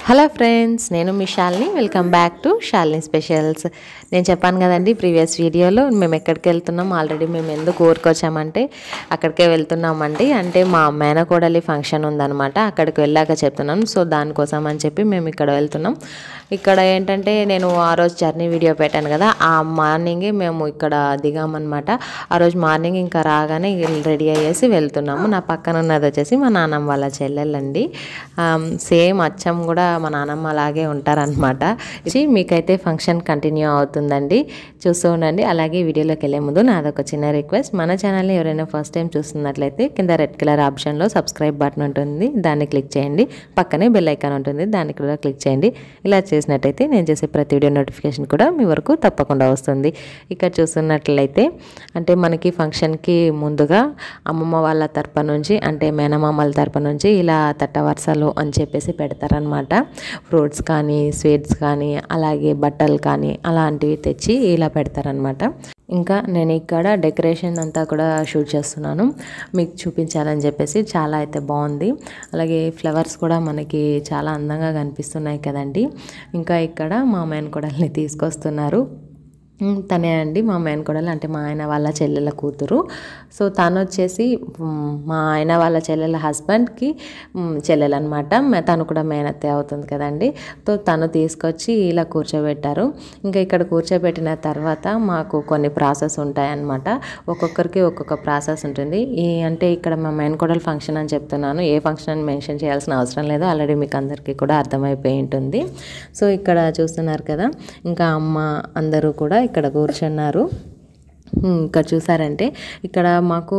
Hello friends నేను మీ Shalini welcome back to Shalini specials నేను చెప్పాను కదండి ప్రీవియస్ వీడియోలో మేము ఎక్కడికి వెళ్తున్నాం ఆల్రెడీ మేము ఎందుకు ఊరికి వచ్చామంటే అక్కడికే వెళ్తున్నామండి అంటే మా మేనకోడలి ఫంక్షన్ ఉందన్నమాట అక్కడికి వెళ్ళాక చెప్తున్నాను సో దానికోసం అని చెప్పి మేము ఇక్కడ వెళ్తున్నాం ఇక్కడ ఏంటంటే నేను ఆ రోజు జర్నీ వీడియో పెట్టాను కదా ఆ మార్నింగే మేము ఇక్కడ దిగామన్నమాట ఆ రోజు మార్నింగ్ ఇంకా రాగానే రెడీ అయ్యేసి వెళ్తున్నాము నా పక్కన ఉన్నది వచ్చేసి మా నాన్నమ్మ వాళ్ళ చెల్లెలండి సేమ్ అచ్చం కూడా మా నాన్నమ్మ అలాగే ఉంటారనమాట ఇది మీకైతే ఫంక్షన్ కంటిన్యూ అవుతుందండి చూస్తూ ఉండండి అలాగే వీడియోలోకి వెళ్ళే ముందు నాదొక చిన్న రిక్వెస్ట్ మన ఛానల్ని ఎవరైనా ఫస్ట్ టైం చూస్తున్నట్లయితే కింద రెడ్ కలర్ ఆప్షన్లో సబ్స్క్రైబ్ బటన్ ఉంటుంది దాన్ని క్లిక్ చేయండి పక్కనే బెల్ ఐకాన్ ఉంటుంది దాన్ని కూడా క్లిక్ చేయండి ఇలా చేసినట్టయితే నేను చేసే ప్రతి వీడియో నోటిఫికేషన్ కూడా మీ వరకు తప్పకుండా వస్తుంది ఇక్కడ చూస్తున్నట్లయితే అంటే మనకి ఫంక్షన్కి ముందుగా అమ్మమ్మ వాళ్ళ తరపు నుంచి అంటే మేనమామల తరపు నుంచి ఇలా తట్ట వరుసలు అని చెప్పేసి పెడతారనమాట ఫ్రూట్స్ కానీ స్వీట్స్ కానీ అలాగే బట్టలు కానీ అలాంటివి తెచ్చి ఇలా పెడతారనమాట ఇంకా నేను ఇక్కడ డెకరేషన్ అంతా కూడా షూట్ చేస్తున్నాను మీకు చూపించాలని చెప్పేసి చాలా అయితే బాగుంది అలాగే ఫ్లవర్స్ కూడా మనకి చాలా అందంగా కనిపిస్తున్నాయి కదండి ఇంకా ఇక్కడ మా మేనకోడల్ని తీసుకొస్తున్నారు ఉమ్, తనే అండి మా మేనకోడలు అంటే మా ఆయన వాళ్ళ చెల్లెల కూతురు సో తను వచ్చేసి ఉమ్, మా ఆయన వాళ్ళ చెల్లెల హస్బెండ్కి చెల్లెలు అనమాట తను కూడా మేనత్తే అవుతుంది కదండి సో తను తీసుకొచ్చి ఇలా కూర్చోబెట్టారు ఇంకా ఇక్కడ కూర్చోబెట్టిన తర్వాత మాకు కొన్ని ప్రాసెస్ ఉంటాయన్నమాట ఒక్కొక్కరికి ఒక్కొక్క ప్రాసెస్ ఉంటుంది ఈ అంటే ఇక్కడ మా మేనకోడలు ఫంక్షన్ అని చెప్తున్నాను ఏ ఫంక్షన్ అని మెన్షన్ చేయాల్సిన అవసరం లేదు ఆల్రెడీ మీకు అందరికీ కూడా అర్థమైపోయి ఉంటుంది సో ఇక్కడ చూస్తున్నారు కదా ఇంకా అమ్మ అందరూ కూడా ఇక్కడ కూర్చున్నారు ఉమ్, ఇక్కడ చూసారంటే ఇక్కడ మాకు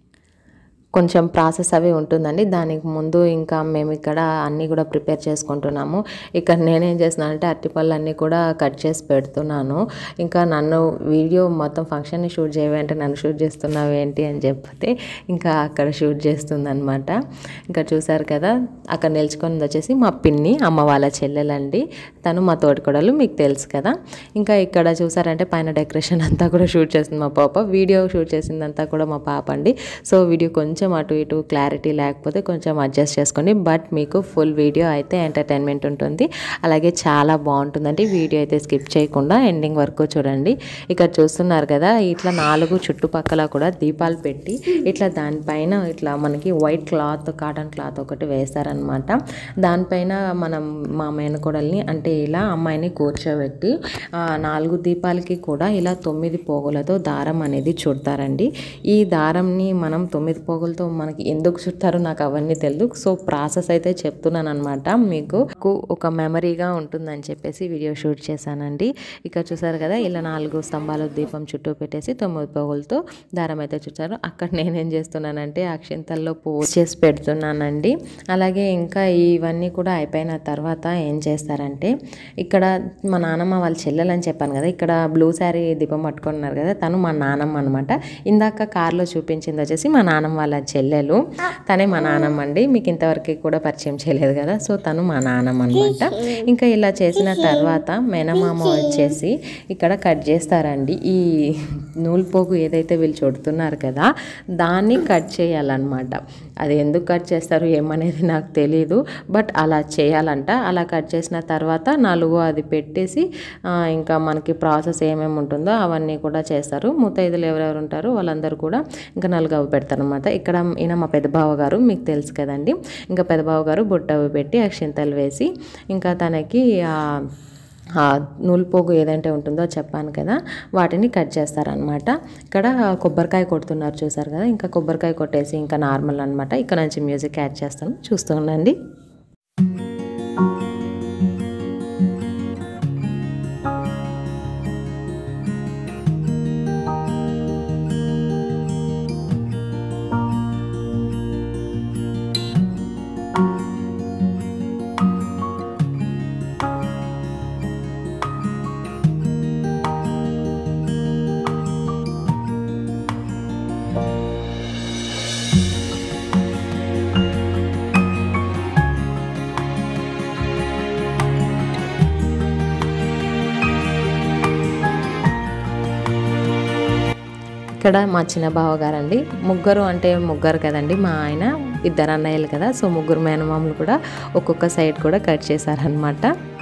కొంచెం ప్రాసెస్ అవి ఉంటుందండి దానికి ముందు ఇంకా మేము ఇక్కడ అన్నీ కూడా ప్రిపేర్ చేసుకుంటున్నాము ఇక్కడ నేనేం చేస్తున్నానంటే అరటిపళ్ళు అన్నీ కూడా కట్ చేసి పెడుతున్నాను ఇంకా నన్ను వీడియో మొత్తం ఫంక్షన్ని షూట్ చేయవంటే నన్ను షూట్ చేస్తున్నావు ఏంటి అని చెప్తే ఇంకా అక్కడ షూట్ చేస్తుంది అనమాట ఇంకా చూసారు కదా అక్కడ నిల్చుకొని వచ్చేసి మా పిన్ని అమ్మ వాళ్ళ చెల్లెలండి తను మా తోటికోడలు మీకు తెలుసు కదా ఇంకా ఇక్కడ చూసారంటే పైన డెకరేషన్ అంతా కూడా షూట్ చేస్తుంది మా పాప వీడియో షూట్ చేసిందంతా కూడా మా పాప అండి సో వీడియో కొంచెం అటు ఇటు క్లారిటీ లేకపోతే కొంచెం అడ్జస్ట్ చేసుకోండి బట్ మీకు ఫుల్ వీడియో అయితే ఎంటర్టైన్మెంట్ ఉంటుంది అలాగే చాలా బాగుంటుందండి వీడియో అయితే స్కిప్ చేయకుండా ఎండింగ్ వరకు చూడండి ఇక్కడ చూస్తున్నారు కదా ఇట్లా నాలుగు చుట్టుపక్కల కూడా దీపాలు పెట్టి ఇట్లా దానిపైన ఇట్లా మనకి వైట్ క్లాత్ కాటన్ క్లాత్ ఒకటి వేస్తారనమాట దానిపైన మనం మా మేనకోడల్ని అంటే ఇలా అమ్మాయిని కూర్చోబెట్టి ఆ, నాలుగు దీపాలకి కూడా ఇలా తొమ్మిది పోగులతో దారం అనేది చుడతారండి ఈ దారంని మనం తొమ్మిది పోగులతో మనకి ఎందుకు చుడతారో నాకు అవన్నీ తెలియదు సో ప్రాసెస్ అయితే చెప్తున్నాను అనమాట మీకు ఒక మెమరీగా ఉంటుందని చెప్పేసి వీడియో షూట్ చేశానండి ఇక్కడ చూసారు కదా ఇలా నాలుగు స్తంభాలు దీపం చుట్టూ పెట్టేసి తొమ్మిది పోగులతో దారం అయితే చుట్టారు అక్కడ నేనేం చేస్తున్నానంటే అక్షింతల్లో పోస్ట్ చేసి పెడుతున్నానండి అలాగే ఇంకా ఇవన్నీ కూడా అయిపోయిన తర్వాత ఏం చేస్తారంటే ఇక్కడ మా నాన్నమ్మ వాళ్ళ చెల్లెలు అని చెప్పాను కదా ఇక్కడ బ్లూ శారీ దీపం పట్టుకున్నారు కదా తను మా నానమ్మ అనమాట ఇందాక కార్లో చూపించింది వచ్చేసి మా నాన్నమ్మ వాళ్ళ చెల్లెలు తనే మా నానమ్మ అండి మీకు ఇంతవరకు కూడా పరిచయం చేయలేదు కదా సో తను మా నానమ్మ అనమాట ఇంకా ఇలా చేసిన తర్వాత మేనమామ వచ్చేసి ఇక్కడ కట్ చేస్తారండి ఈ నూలుపోగు ఏదైతే వీళ్ళు చుడుతున్నారు కదా దాన్ని కట్ చేయాలన్నమాట అది ఎందుకు కట్ చేస్తారు ఏమనేది నాకు తెలియదు బట్ అలా చేయాలంట అలా కట్ చేసిన తర్వాత నాలుగు అది పెట్టేసి ఆ, ఇంకా మనకి ప్రాసెస్ ఏమేమి ఉంటుందో అవన్నీ కూడా చేస్తారు ముత్తైదులు ఎవరెవరు ఉంటారో వాళ్ళందరూ కూడా ఇంకా నలుగు అవి పెడతారు అనమాట ఇక్కడ ఈయన మా పెద్ద బావ గారు మీకు తెలుసు కదండి ఇంకా పెద్ద బావ గారు బుట్ట అవి పెట్టి అక్షింతలు వేసి ఇంకా తనకి ఆ ఆ నూలుపోగు ఏదంటే ఉంటుందో చెప్పాను కదా వాటిని కట్ చేస్తారనమాట ఇక్కడ కొబ్బరికాయ కొడుతున్నారు చూసారు కదా ఇంకా కొబ్బరికాయ కొట్టేసి ఇంకా నార్మల్ అనమాట ఇక్కడ నుంచి మ్యూజిక్ యాడ్ చేస్తాను చూస్తూ ఉండండి ఇక్కడ మా చిన్న బావగారండి ముగ్గురు అంటే ముగ్గురు కదండి మా ఆయన ఇద్దరు అన్నయ్యలు కదా సో ముగ్గురు మేనమామలు కూడా ఒక్కొక్క సైడ్ కూడా కట్ చేశారనమాట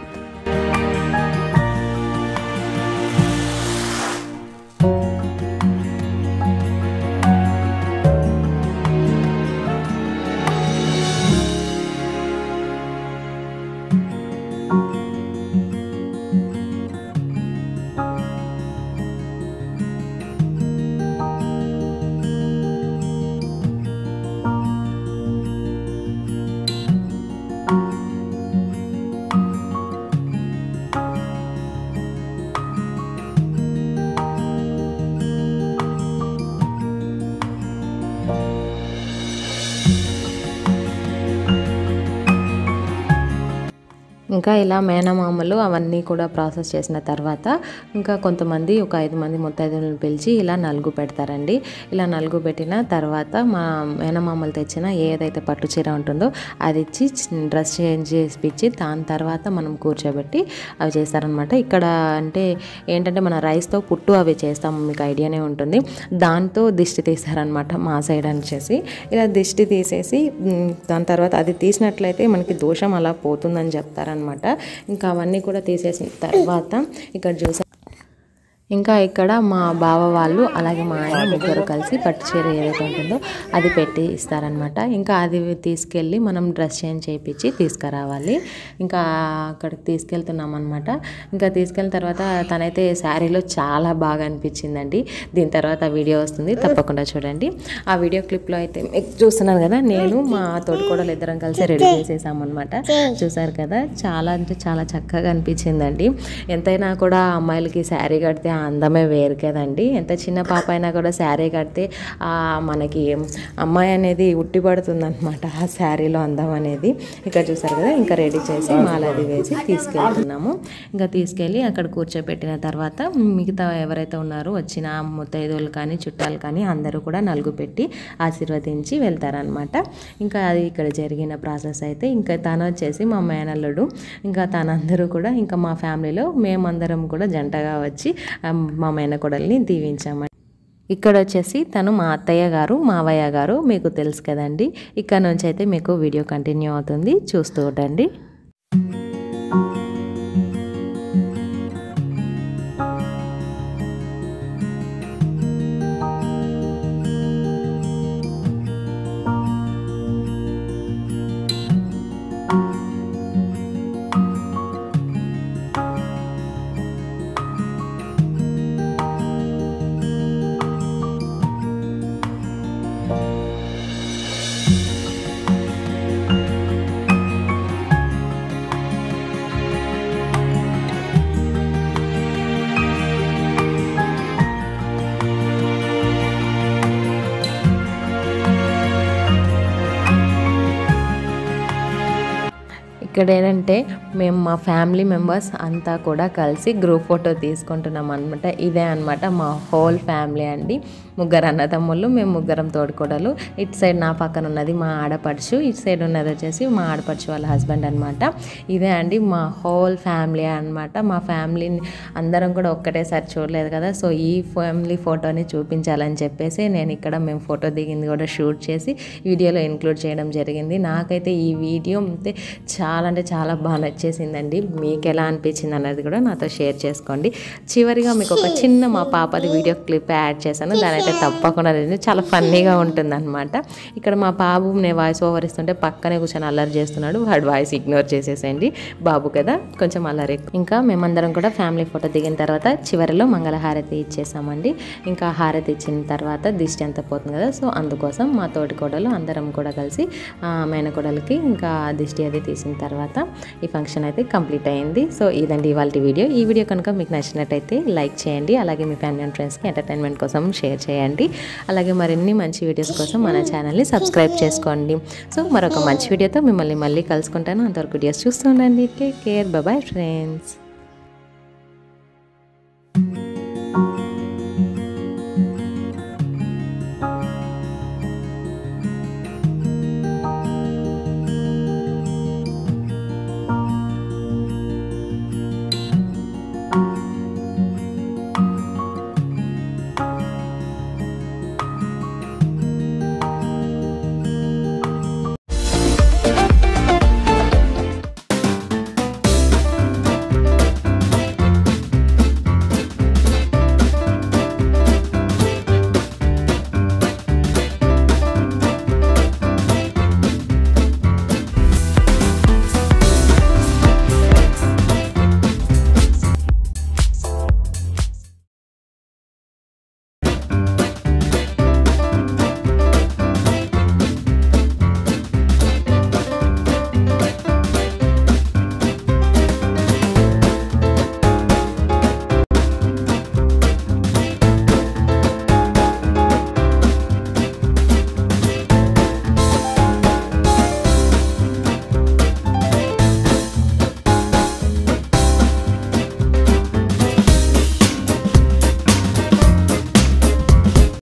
ఇంకా ఇలా మేనమామలు అవన్నీ కూడా ప్రాసెస్ చేసిన తర్వాత ఇంకా కొంతమంది ఒక ఐదు మంది ముత్తైదులను పిలిచి ఇలా నలుగు పెడతారండి ఇలా నలుగు పెట్టిన తర్వాత మా మేనమామలు తెచ్చిన ఏదైతే పట్టు చీర ఉంటుందో అది ఇచ్చి డ్రెస్ చేంజ్ చేసి దాని తర్వాత మనం కూర్చోబెట్టి అవి చేస్తారనమాట ఇక్కడ అంటే ఏంటంటే మన రైస్తో పుట్టు అవి చేస్తాం మీకు ఐడియానే ఉంటుంది దాంతో దిష్టి తీస్తారనమాట మా సైడ్ అని చేసి ఇలా దిష్టి తీసేసి ఉమ్, దాని తర్వాత అది తీసినట్లయితే మనకి దోషం అలా పోతుందని చెప్తారనమాట ఇంకా అవన్నీ కూడా తీసేసిన తర్వాత ఇక్కడ చూసా ఇంకా ఇక్కడ మా బావ వాళ్ళు అలాగే మా ఆయన ముగ్గురు కలిసి పట్టు చీర ఏదైతే ఉంటుందో అది పెట్టి ఇస్తారనమాట ఇంకా అది తీసుకెళ్ళి మనం డ్రెస్ చేంజ్ చేయించి తీసుకురావాలి ఇంకా అక్కడికి తీసుకెళ్తున్నాం అనమాట ఇంకా తీసుకెళ్ళిన తర్వాత తనైతే శారీలో చాలా బాగా అనిపించిందండి దీని తర్వాత వీడియో వస్తుంది తప్పకుండా చూడండి ఆ వీడియో క్లిప్లో అయితే మీకు చూస్తున్నారు కదా నేను మా తోడుకోడలు ఇద్దరం కలిసి రెడీ చేసేసామన్నమాట చూసారు కదా చాలా అంటే చాలా చక్కగా అనిపించిందండి ఎంతైనా కూడా అమ్మాయిలకి శారీ కడితే ఆ అందమే వేరు కదండి ఎంత చిన్న పాప అయినా కూడా శారీ కడితే ఆ మనకి అమ్మాయి అనేది ఉట్టిపడుతుంది అనమాట ఆ శారీలో అందం అనేది ఇక్కడ చూసారు కదా ఇంకా రెడీ చేసి మాలది వేసి తీసుకెళ్తున్నాము ఇంకా తీసుకెళ్ళి అక్కడ కూర్చోబెట్టిన తర్వాత మిగతా ఎవరైతే ఉన్నారో వచ్చిన ముత్తైదువులు కానీ చుట్టాలు కానీ అందరూ కూడా నలుగు పెట్టి ఆశీర్వదించి వెళ్తారనమాట ఇంకా అది ఇక్కడ జరిగిన ప్రాసెస్ అయితే ఇంకా తను వచ్చేసి మా మేనల్లుడు ఇంకా తనందరూ కూడా ఇంకా మా ఫ్యామిలీలో మేమందరం కూడా జంటగా వచ్చి ఆ, మా మేనకోడల్ని దీవించాము ఇక్కడ వచ్చేసి తను మా అత్తయ్య గారు మావయ్య గారు మీకు తెలుసు కదండి ఇక్కడ నుంచి అయితే మీకు వీడియో కంటిన్యూ అవుతుంది చూస్తూ ఉండండి ఇక్కడ ఏంటంటే మేము మా ఫ్యామిలీ మెంబర్స్ అంతా కూడా కలిసి గ్రూప్ ఫోటో తీసుకుంటున్నాం అనమాట ఇదే అనమాట మా హోల్ ఫ్యామిలీ అండి ముగ్గురు అన్నదమ్ముళ్ళు మేము ముగ్గురం తోడుకోడలు ఇటు సైడ్ నా పక్కన ఉన్నది మా ఆడపడుచు ఇటు సైడ్ ఉన్నది వచ్చేసి మా ఆడపడుచు వాళ్ళ హస్బెండ్ అనమాట ఇదే అండి మా హోల్ ఫ్యామిలీ అనమాట మా ఫ్యామిలీని అందరం కూడా ఒక్కటేసారి చూడలేదు కదా సో ఈ ఫ్యామిలీ ఫోటోని చూపించాలని చెప్పేసి నేను ఇక్కడ మేము ఫోటో దిగింది కూడా షూట్ చేసి వీడియోలో ఇంక్లూడ్ చేయడం జరిగింది నాకైతే ఈ వీడియో అయితే చాలా అంటే చాలా బాగా నచ్చేసిందండి మీకు ఎలా అనిపించింది అన్నది కూడా నాతో షేర్ చేసుకోండి చివరిగా మీకు ఒక చిన్న మా పాపది వీడియో క్లిప్ యాడ్ చేశాను దాని అయితే తప్పకుండా లేదు చాలా ఫన్నీగా ఉంటుందన్నమాట ఇక్కడ మా బాబు నేను వాయిస్ ఓవర్ ఇస్తుంటే పక్కనే కూర్చొని అల్లరి చేస్తున్నాడు వాడు వాయిస్ ఇగ్నోర్ చేసేసేయండి బాబు కదా కొంచెం అల్లరి ఎక్కువ. ఇంకా మేమందరం కూడా ఫ్యామిలీ ఫోటో దిగిన తర్వాత చివరిలో మంగళహారతి ఇచ్చేసామండి ఇంకా హారతి ఇచ్చిన తర్వాత దిష్టి అంతా పోతుంది కదా సో అందుకోసం మా తోటి కోడలు అందరం కూడా కలిసి ఆ, మేనకోడలకి ఇంకా దిష్టి అది తీసిన తర్వాత ఈ ఫంక్షన్ అయితే కంప్లీట్ అయింది సో ఇదండి ఇవాళ వీడియో ఈ వీడియో కనుక మీకు నచ్చినట్టయితే లైక్ చేయండి అలాగే మీ ఫ్యామిలీ అండ్ ఫ్రెండ్స్కి ఎంటర్టైన్మెంట్ కోసం షేర్ చేయండి అలాగే మరిన్ని మంచి వీడియోస్ కోసం మన ఛానల్ని సబ్స్క్రైబ్ చేసుకోండి సో మరొక మంచి వీడియోతో మిమ్మల్ని మళ్ళీ కలుసుకుంటాను అంతవరకు వీడియోస్ చూస్తూ ఉండండి టేక్ కేర్ బాయ్ ఫ్రెండ్స్